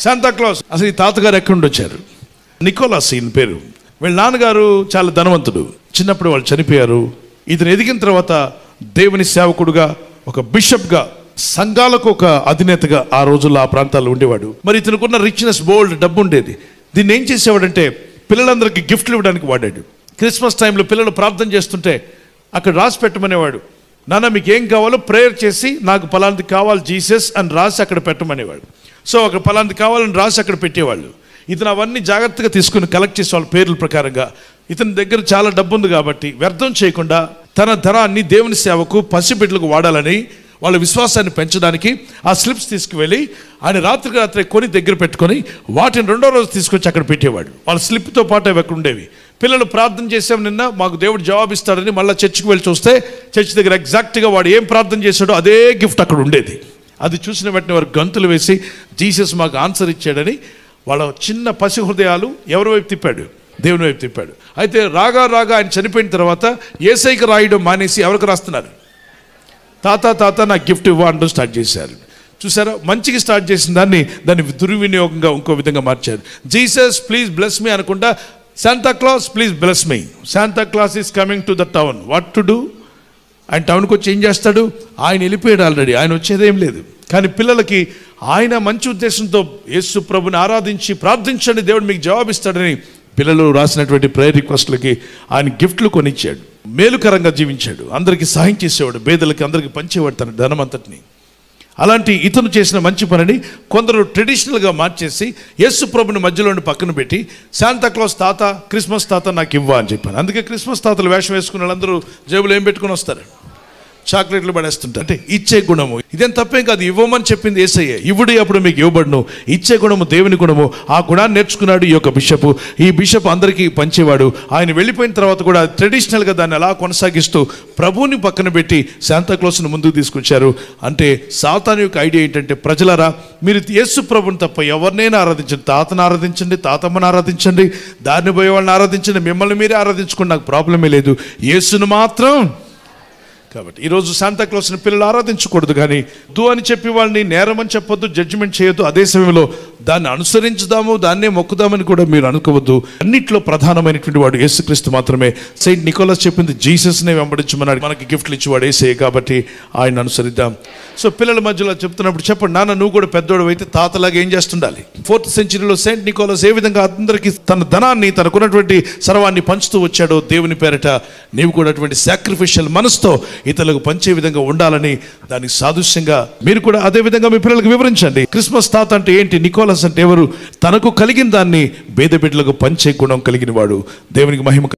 Santa Claus అసలు ఈ తాతగారు ఎక్కడి నుండి వచ్చారు నికోలాస్ ఈయన పేరు వీళ్ళ నాన్నగారు చాలా ధనవంతుడు చిన్నప్పుడు వాళ్ళు చనిపోయారు ఇతను ఎదిగిన తర్వాత దేవుని సేవకుడుగా ఒక బిషప్గా సంఘాలకు ఒక అధినేతగా ఆ రోజుల్లో ఆ ప్రాంతాల్లో ఉండేవాడు మరి ఇతనుకున్న రిచ్నెస్ బోల్డ్ డబ్బు ఉండేది దీన్ని ఏం చేసేవాడంటే పిల్లలందరికీ గిఫ్ట్లు ఇవ్వడానికి వాడాడు క్రిస్మస్ టైంలో పిల్లలు ప్రార్థన చేస్తుంటే అక్కడ రాసి పెట్టమనేవాడు నాన్న మీకు ఏం కావాలో ప్రేయర్ చేసి నాకు పలాంటి కావాలి జీసస్ అని రాసి అక్కడ పెట్టమనేవాడు సో అక్కడ పలాంటి కావాలని రాసి అక్కడ పెట్టేవాళ్ళు ఇతను అవన్నీ జాగ్రత్తగా తీసుకుని కలెక్ట్ చేసే వాళ్ళ పేర్ల ప్రకారంగా ఇతని దగ్గర చాలా డబ్బు ఉంది కాబట్టి వ్యర్థం చేయకుండా తన ధనాన్ని దేవుని సేవకు పసిబిడ్డలకు వాడాలని వాళ్ళ విశ్వాసాన్ని పెంచడానికి ఆ స్లిప్స్ తీసుకువెళ్ళి ఆయన రాత్రికి రాత్రి కొని దగ్గర పెట్టుకొని వాటిని రెండో రోజు తీసుకొచ్చి అక్కడ పెట్టేవాడు వాళ్ళ స్లిప్తో పాటు అవి అక్కడ ఉండేవి పిల్లలు ప్రార్థన చేసాం నిన్న మాకు దేవుడు జవాబు ఇస్తాడని మళ్ళీ చర్చికి వెళ్ళి చూస్తే చర్చ్ దగ్గర ఎగ్జాక్ట్గా వాడు ఏం ప్రార్థన చేశాడో అదే గిఫ్ట్ అక్కడ ఉండేది అది చూసిన వెంటనే వారు గంతులు వేసి జీసస్ మాకు ఆన్సర్ ఇచ్చాడని వాళ్ళ చిన్న పసి హృదయాలు ఎవరి వైపు తిప్పాడు దేవుని వైపు తిప్పాడు అయితే రాగా రాగా ఆయన చనిపోయిన తర్వాత ఏసైకి రాయడం మానేసి ఎవరికి రాస్తున్నారు తాత తాత నాకు గిఫ్ట్ ఇవ్వ అంటూ స్టార్ట్ చేశారు చూసారా మంచిగా స్టార్ట్ చేసిన దాన్ని దాన్ని దుర్వినియోగంగా ఇంకో విధంగా మార్చారు జీసస్ ప్లీజ్ బ్లెస్ మీ అనుకుంటా Santa Claus please bless me Santa Claus is coming to the town what to do ఆయన టౌన్కి వచ్చి ఏం చేస్తాడు ఆయన వెళ్ళిపోయాడు ఆల్రెడీ ఆయన వచ్చేదేం లేదు కానీ పిల్లలకి ఆయన మంచి ఉద్దేశంతో యేసు ప్రభుని ఆరాధించి ప్రార్థించండి దేవుడు మీకు జవాబిస్తాడని పిల్లలు రాసినటువంటి ప్రేయర్ రిక్వెస్ట్లకి ఆయన గిఫ్ట్లు కొనిచ్చాడు మేలుకరంగా జీవించాడు అందరికీ సహాయం చేసేవాడు పేదలకి అందరికీ పంచేవాడు తన ధనం అంతటిని అలాంటి ఇతను చేసిన మంచి పనిని కొందరు ట్రెడిషనల్గా మార్చేసి యేసు ప్రభుని మధ్యలోని పక్కన పెట్టి శాంతాక్లాస్ తాత క్రిస్మస్ తాత నాకు ఇవ్వ అని చెప్పాను అందుకే క్రిస్మస్ తాతలు వేషం వేసుకున్న వాళ్ళందరూ జేబులు ఏం పెట్టుకుని వస్తారు చాక్లెట్లు పడేస్తుంటారు అంటే ఇచ్చే గుణము ఇదేం తప్పేం కాదు ఇవ్వమని చెప్పింది ఏసయ్యే ఇవ్వడు అప్పుడు మీకు ఇవ్వబడును ఇచ్చే గుణము దేవుని గుణము ఆ గుణాన్ని నేర్చుకున్నాడు ఈ యొక్క బిషప్ ఈ బిషప్ అందరికీ పంచేవాడు ఆయన వెళ్ళిపోయిన తర్వాత కూడా ట్రెడిషనల్గా దాన్ని అలా కొనసాగిస్తూ ప్రభువుని పక్కన పెట్టి శాంతాక్లాస్ను ముందుకు తీసుకొచ్చారు అంటే సాతాను యొక్క ఐడియా ఏంటంటే ప్రజలరా మీరు యేసు ప్రభుని తప్ప ఎవరినైనా ఆరాధించండి తాతను ఆరాధించండి తాతమ్మని ఆరాధించండి దారిని పోయే వాళ్ళని ఆరాధించండి మిమ్మల్ని మీరే ఆరాధించుకోండి నాకు ప్రాబ్లమే లేదు యేసును మాత్రం కాబట్టి ఈరోజు శాంతాక్లాస్ని పిల్లలు ఆరాధించకూడదు కానీ దు అని చెప్పి వాళ్ళని నేరం అని చెప్పొద్దు జడ్జిమెంట్ చేయొద్దు అదే సమయంలో దాన్ని అనుసరించుదాము దాన్నే మొక్కుదామని కూడా మీరు అనుకోవద్దు అన్నిట్లో ప్రధానమైనటువంటి వాడు యేసుక్రీస్తు మాత్రమే సెయింట్ నికోలస్ చెప్పింది జీసస్నే వెంబడించమన్నాడు మనకి గిఫ్ట్లు ఇచ్చేవాడు ఏసే కాబట్టి ఆయన అనుసరిద్దాం సో పిల్లల మధ్యలో చెప్తున్నప్పుడు చెప్పండి నాన్న నువ్వు కూడా పెద్దోడు అయితే తాతలాగా ఏం చేస్తుండాలి ఫోర్త్ సెంచరీలో సెయింట్ నికోలస్ ఏ విధంగా అందరికీ తన ధనాన్ని తనకున్నటువంటి సర్వాన్ని పంచుతూ వచ్చాడో దేవుని పేరట నీవు కూడా అటువంటి సాక్రిఫిషియల్ మనసుతో ఇతరులకు పంచే విధంగా ఉండాలని దానికి సాదృశ్యంగా మీరు కూడా అదే విధంగా మీ పిల్లలకు వివరించండి క్రిస్మస్ తాత అంటే ఏంటి నికోలస్ అంటే ఎవరు తనకు కలిగిన దాన్ని పేద బిడ్డలకు పంచే గుణం కలిగిన వాడు దేవునికి మహిమ